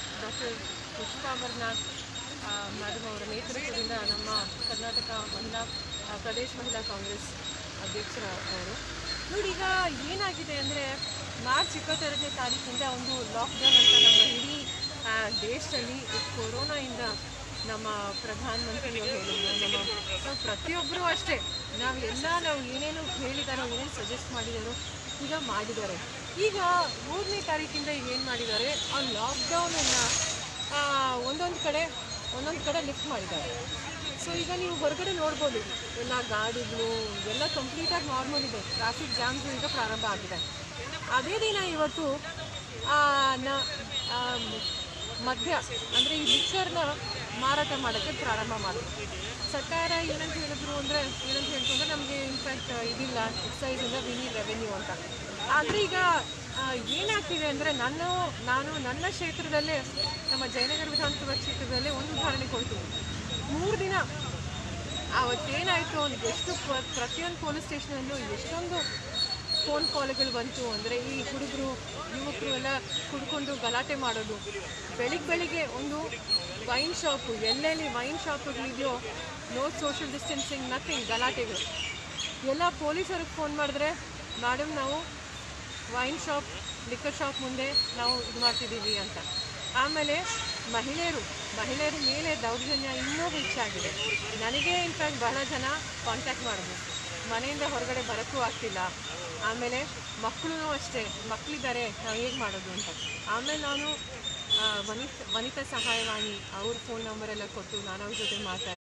doctor Pushpa amaranth madam ಅವರ ನೇತೃತ್ವದಿಂದ ನಮ್ಮ ಕರ್ನಾಟಕ ಮಹಿಳಾ ಆ, ಪ್ರದೇಶ ಮಹಿಳಾ ಕಾಂಗ್ರೆಸ್ ಅಧ್ಯಕ್ಷರ ಅವರು ನೋಡಿ ಈಗ ಏನಾಗಿದೆ ಅಂದರೆ ಮಾರ್ಚ್ ಇಪ್ಪತ್ತೆರಡನೇ ತಾರೀಕಿಂದ ಒಂದು ಲಾಕ್ಡೌನ್ ಅಂತ ನಮ್ಮ ಇಡೀ ಆ, ದೇಶದಲ್ಲಿ ಈ ಕೊರೋನಾಯಿಂದ ನಮ್ಮ ಪ್ರಧಾನಮಂತ್ರಿಗಳು ಹೇಳಿದ್ರು ನಮ್ಮ ನಾವು ಪ್ರತಿಯೊಬ್ಬರು ಅಷ್ಟೇ ನಾವು ಎಲ್ಲ ನಾವು ಏನೇನು ಹೇಳಿದಾರೋ ಏನೇನು ಸಜೆಸ್ಟ್ ಮಾಡಿದಾರೋ ಈಗ ಮಾಡಿದ್ದಾರೆ ಈಗ ಮೂರನೇ ತಾರೀಕಿಂದ ಏನು ಮಾಡಿದ್ದಾರೆ ಆ ಲಾಕ್ಡೌನನ್ನು ಒಂದೊಂದು ಕಡೆ ಒಂದೊಂದು ಕಡೆ ಲಿಫ್ಟ್ ಮಾಡಿದ್ದಾರೆ ಸೊ ಈಗ ನೀವು ಹೊರಗಡೆ ನೋಡ್ಬೋದು ಎಲ್ಲ ಗಾಡಿಗಳು ಎಲ್ಲ ಕಂಪ್ಲೀಟಾಗಿ ನಾರ್ಮಲ್ ಇದೆ ಟ್ರಾಫಿಕ್ ಜಾಮ್ಸು ಈಗ ಪ್ರಾರಂಭ ಆಗಿದೆ ಅದೇ ದಿನ ಇವತ್ತು ಆ, ನ ಆ, ಮದ್ಯ ಅಂದರೆ ಈ ಲಿಕ್ಕರ್ನ ಮಾರಾಟ ಮಾಡೋಕ್ಕೆ ಪ್ರಾರಂಭ ಮಾಡಿದ್ರು ಸರ್ಕಾರ ಏನಂತ ಹೇಳಿದ್ರು ಅಂದರೆ ಏನಂತ ಹೇಳ್ತು ಅಂದರೆ ನಮಗೆ ಇನ್ಫ್ಯಾಕ್ಟ್ ಇದಿಲ್ಲ ಎಕ್ಸೈಸಿಂದ ವಿನಿ ರೆವೆನ್ಯೂ ಅಂತ ಆದರೆ ಈಗ ಆ, ಏನಾಗ್ತಿದೆ ಅಂದರೆ ನಾನು ನಾನು ನನ್ನ ಕ್ಷೇತ್ರದಲ್ಲೇ ನಮ್ಮ ಜಯನಗರ ವಿಧಾನಸಭಾ ಕ್ಷೇತ್ರದಲ್ಲೇ ಒಂದು ಉದಾಹರಣೆ ಕೊಡ್ತೀನಿ ಮೂರು ದಿನ ಅವತ್ತೇನಾಯಿತು ಒಂದು ಎಷ್ಟು ಪ್ರ- ಪ್ರತಿಯೊಂದು ಪೊಲೀಸ್ ಸ್ಟೇಷನಲ್ಲೂ ಎಷ್ಟೊಂದು ಫೋನ್ ಕಾಲ್ಗಳು ಬಂತು ಅಂದರೆ ಈ ಹುಡುಗರು ಯುವಕರು ಎಲ್ಲ ಕುಡ್ಕೊಂಡು ಗಲಾಟೆ ಮಾಡೋದು ಬೆಳಿಗ್ಗೆ ಬೆಳಿಗ್ಗೆ ಒಂದು ವೈನ್ ಶಾಪು ಎಲ್ಲೆಲ್ಲಿ ವೈನ್ ಶಾಪುಗಳಿದೆಯೋ ನೋ ಸೋಷಿಯಲ್ ಡಿಸ್ಟೆನ್ಸಿಂಗ್ ನಥಿಂಗ್ ಗಲಾಟೆಗಳು ಎಲ್ಲ ಪೊಲೀಸರಿಗೆ ಫೋನ್ ಮಾಡಿದ್ರೆ ಮೇಡಮ್ ನಾವು ವೈನ್ ಶಾಪ್ ಲಿಕ್ಕರ್ ಶಾಪ್ ಮುಂದೆ ನಾವು ಇದು ಮಾಡ್ತಿದ್ದೀವಿ ಅಂತ ಆಮೇಲೆ ಮಹಿಳೆಯರು ಮಹಿಳೆಯರ ಮೇಲೆ ದೌರ್ಜನ್ಯ ಇನ್ನೂ ಹೆಚ್ಚಾಗಿದೆ ನನಗೆ ಇನ್ಫ್ಯಾಕ್ಟ್ ಬಹಳ ಜನ ಕಾಂಟ್ಯಾಕ್ಟ್ ಮಾಡಿದ್ರು ಮನೆಯಿಂದ ಹೊರಗಡೆ ಬರೋಕ್ಕೂ ಆಗ್ತಿಲ್ಲ ಆಮೇಲೆ ಮಕ್ಕಳು ಅಷ್ಟೇ ಮಕ್ಕಳಿದ್ದಾರೆ ನಾವು ಹೇಗೆ ಮಾಡೋದು ಅಂತ ಆಮೇಲೆ ನಾನು ಆ, ವನಿತ್ ವನಿತಾ ಸಹಾಯವಾಣಿ ಅವ್ರ ಫೋನ್ ನಂಬರೆಲ್ಲ ಕೊಟ್ಟು ನಾನು ಅವ್ರ ಜೊತೆ ಮಾತಾಡಿ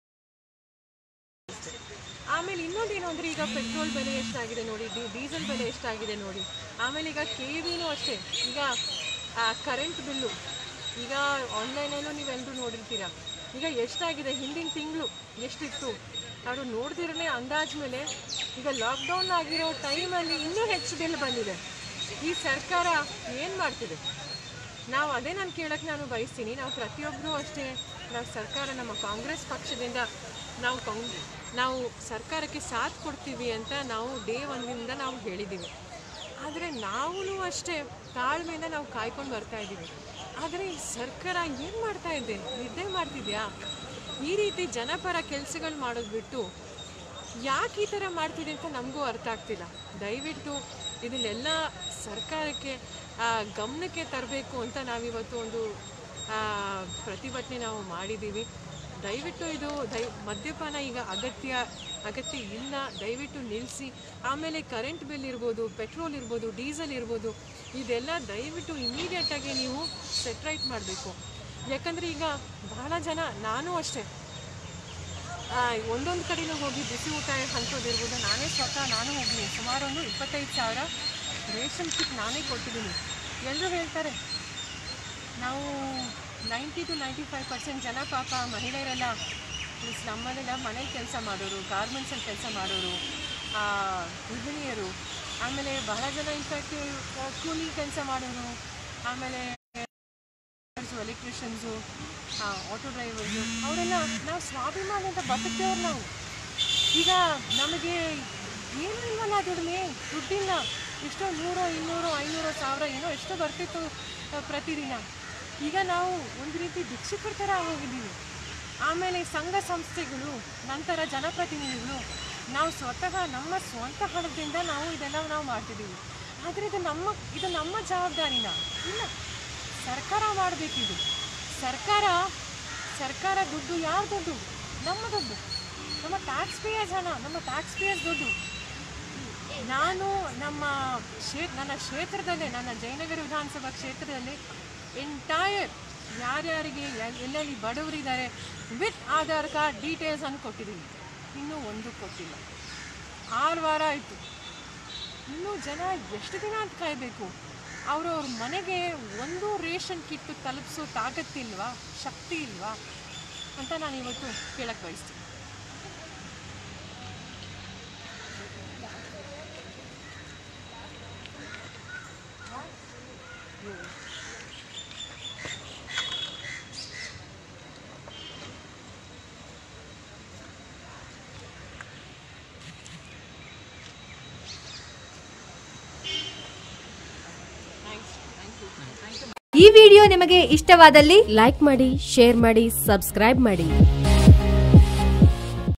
ಆಮೇಲೆ ಇನ್ನೊಂದೇನು ಅಂದರೆ ಈಗ ಪೆಟ್ರೋಲ್ ಬೆಲೆ ಎಷ್ಟಾಗಿದೆ ನೋಡಿ ಡಿ ಡೀಸೆಲ್ ಬೆಲೆ ಎಷ್ಟಾಗಿದೆ ನೋಡಿ ಆಮೇಲೆ ಈಗ ಕೆ ವಿನೂ ಅಷ್ಟೇ ಈಗ ಕರೆಂಟ್ ಬಿಲ್ಲು ಈಗ ಆನ್ಲೈನಲ್ಲೂ ನೀವೆಲ್ಲರೂ ನೋಡಿರ್ತೀರ ಈಗ ಎಷ್ಟಾಗಿದೆ ಹಿಂದಿನ ತಿಂಗಳು ಎಷ್ಟಿತ್ತು ನಾವು ನೋಡ್ದಿರನೇ ಅಂದಾಜ್ ಮೇಲೆ ಈಗ ಲಾಕ್ಡೌನ್ ಆಗಿರೋ ಟೈಮಲ್ಲಿ ಇನ್ನೂ ಹೆಚ್ಚು ಬಿಲ್ ಬಂದಿದೆ ಈ ಸರ್ಕಾರ ಏನು ಮಾಡ್ತಿದೆ ನಾವು ಅದೇ ನಾನು ಕೇಳಕ್ಕೆ ನಾನು ಬಯಸ್ತೀನಿ ನಾವು ಪ್ರತಿಯೊಬ್ಬರೂ ಅಷ್ಟೇ ನಾವು ಸರ್ಕಾರ ನಮ್ಮ ಕಾಂಗ್ರೆಸ್ ಪಕ್ಷದಿಂದ ನಾವು ಕಾಂಗ್ ನಾವು ಸರ್ಕಾರಕ್ಕೆ ಸಾಥ್ ಕೊಡ್ತೀವಿ ಅಂತ ನಾವು ಡೇ ಒಂದಿಂದ ನಾವು ಹೇಳಿದ್ದೀವಿ ಆದರೆ ನಾವೂ ಅಷ್ಟೇ ತಾಳ್ಮೆಯಿಂದ ನಾವು ಕಾಯ್ಕೊಂಡು ಬರ್ತಾ ಇದ್ದೀವಿ ಆದರೆ ಈ ಸರ್ಕಾರ ಏನು ಮಾಡ್ತಾ ಇದೆ ನಿದ್ದೆ ಮಾಡ್ತಿದ್ಯಾ ಈ ರೀತಿ ಜನಪರ ಕೆಲಸಗಳು ಮಾಡೋದು ಬಿಟ್ಟು ಯಾಕೆ ಈ ಥರ ಮಾಡ್ತಿದೆ ಅಂತ ನಮಗೂ ಅರ್ಥ ಆಗ್ತಿಲ್ಲ ದಯವಿಟ್ಟು ಇದನ್ನೆಲ್ಲ ಸರ್ಕಾರಕ್ಕೆ ಆ, ಗಮನಕ್ಕೆ ತರಬೇಕು ಅಂತ ನಾವಿವತ್ತು ಒಂದು ಆ, ಪ್ರತಿಭಟನೆ ನಾವು ಮಾಡಿದ್ದೀವಿ ದಯವಿಟ್ಟು ಇದು ದಯ ಮದ್ಯಪಾನ ಈಗ ಅಗತ್ಯ ಅಗತ್ಯ ಇಲ್ಲ ದಯವಿಟ್ಟು ನಿಲ್ಲಿಸಿ ಆಮೇಲೆ ಕರೆಂಟ್ ಬಿಲ್ ಇರ್ಬೋದು ಪೆಟ್ರೋಲ್ ಇರ್ಬೋದು ಡೀಸೆಲ್ ಇರ್ಬೋದು ಇದೆಲ್ಲ ದಯವಿಟ್ಟು ಇಮಿಡಿಯೇಟಾಗಿ ನೀವು ಸೆಟ್ರೈಟ್ ಮಾಡಬೇಕು ಯಾಕಂದರೆ ಈಗ ಬಹಳ ಜನ ನಾನು ಅಷ್ಟೇ ಆ, ಒಂದೊಂದು ಕಡೆನೂ ಹೋಗಿ ಬಿಸಿ ಊಟ ಹಂಚೋದಿರ್ಬೋದು ನಾನೇ ಸ್ವತಃ ನಾನು ಹೋಗಿದ್ದೀನಿ ಸುಮಾರು ಒಂದು ಇಪ್ಪತ್ತೈದು ಸಾವಿರ ರೇಷನ್ ಕಿಟ್ ನಾನೇ ಕೊಟ್ಟಿದ್ದೀನಿ ಎಲ್ಲರೂ ಹೇಳ್ತಾರೆ ನಾವು ninety two ninety five percent ಜನ ಪಾಪ ಮಹಿಳೆಯರೆಲ್ಲ ಮೀನ್ಸ್ ನಮ್ಮನೆಲ್ಲ ಮನೇಲಿ ಕೆಲಸ ಮಾಡೋರು ಗಾರ್ಮೆಂಟ್ಸಲ್ಲಿ ಕೆಲಸ ಮಾಡೋರು ಆ, ಗೃಹಿಣಿಯರು ಆಮೇಲೆ ಬಹಳ ಜನ ಇನ್ಫ್ಯಾಕ್ಟ್ ಕೂಲಿ ಕೆಲಸ ಮಾಡೋರು ಆಮೇಲೆ ಎಲೆಕ್ಟ್ರಿಷಿಯನ್ಸು ಆಟೋ ಡ್ರೈವರ್ಸು ಅವರೆಲ್ಲ ನಾವು ಸ್ವಾಭಿಮಾನದಿಂದ ಬದುಕ್ತೇವ್ರು ನಾವು ಈಗ ನಮಗೆ ಏನೂ ಇಲ್ವಲ್ಲ ದುಡಿಮೆ ದುಡ್ಡಿಲ್ಲ ಎಷ್ಟೋ ನೂರೋ ಇನ್ನೂರು ಐನೂರು ಸಾವಿರ ಏನೋ ಎಷ್ಟೋ ಬರ್ತಿತ್ತು ಆ, ಪ್ರತಿದಿನ ಈಗ ನಾವು ಒಂದು ರೀತಿ ಭಿಕ್ಷುಕರ ಥರ ಹೋಗಿದ್ದೀವಿ ಆಮೇಲೆ ಸಂಘ ಸಂಸ್ಥೆಗಳು ನಂತರ ಜನಪ್ರತಿನಿಧಿಗಳು ನಾವು ಸ್ವತಃ ನಮ್ಮ ಸ್ವಂತ ಹಣದಿಂದ ನಾವು ಇದೆಲ್ಲ ನಾವು ಮಾಡ್ತಿದ್ದೀವಿ ಆದರೆ ಇದು ನಮ್ಮ ಇದು ನಮ್ಮ ಜವಾಬ್ದಾರಿನ ಇಲ್ಲ ಸರ್ಕಾರ ಮಾಡಬೇಕಿದು ಸರ್ಕಾರ ಸರ್ಕಾರ ದುಡ್ಡು ಯಾರ ದುಡ್ಡು ನಮ್ಮ ದುಡ್ಡು ನಮ್ಮ ಟ್ಯಾಕ್ಸ್ ಪೇಯರ್ಸ್ ಹಣ ನಮ್ಮ ಟ್ಯಾಕ್ಸ್ ಪೇಯರ್ಸ್ ದುಡ್ಡು ನಾನು ನಮ್ಮ ಕ್ಷೇ ನನ್ನ ಕ್ಷೇತ್ರದಲ್ಲೇ ನನ್ನ ಜಯನಗರ ವಿಧಾನಸಭಾ ಕ್ಷೇತ್ರದಲ್ಲಿ ಎಂಟೈರ್ ಯಾರ್ಯಾರಿಗೆ ಎಲ್- ಎಲ್ಲೆಲ್ಲಿ ಬಡವರಿದ್ದಾರೆ ವಿತ್ ಆಧಾರ್ ಕಾರ್ಡ್ ಡೀಟೇಲ್ಸ್ ಅನ್ನು ಕೊಟ್ಟಿದ್ದೀನಿ ಇನ್ನೂ ಒಂದು ಕೊಟ್ಟಿಲ್ಲ ಆರು ವಾರ ಆಯಿತು ಇನ್ನೂ ಜನ ಎಷ್ಟು ದಿನ ಅಂತ ಕಾಯಬೇಕು ಅವ್ರವ್ರ ಮನೆಗೆ ಒಂದು ರೇಷನ್ ಕಿಟ್ಟು ತಲುಪಿಸೋ ತಾಕತ್ತಿಲ್ವಾ ಶಕ್ತಿ ಇಲ್ವಾ ಅಂತ ನಾನು ಇವತ್ತು ಕೇಳಕ್ಕೆ ಬಯಸ್ತೀನಿ thanks thank you thank you ಈ ವಿಡಿಯೋ ನಿಮಗೆ ಇಷ್ಟವಾದಲ್ಲಿ ಲೈಕ್ ಮಾಡಿ ಶೇರ್ ಮಾಡಿ ಸಬ್ಸ್ಕ್ರೈಬ್ ಮಾಡಿ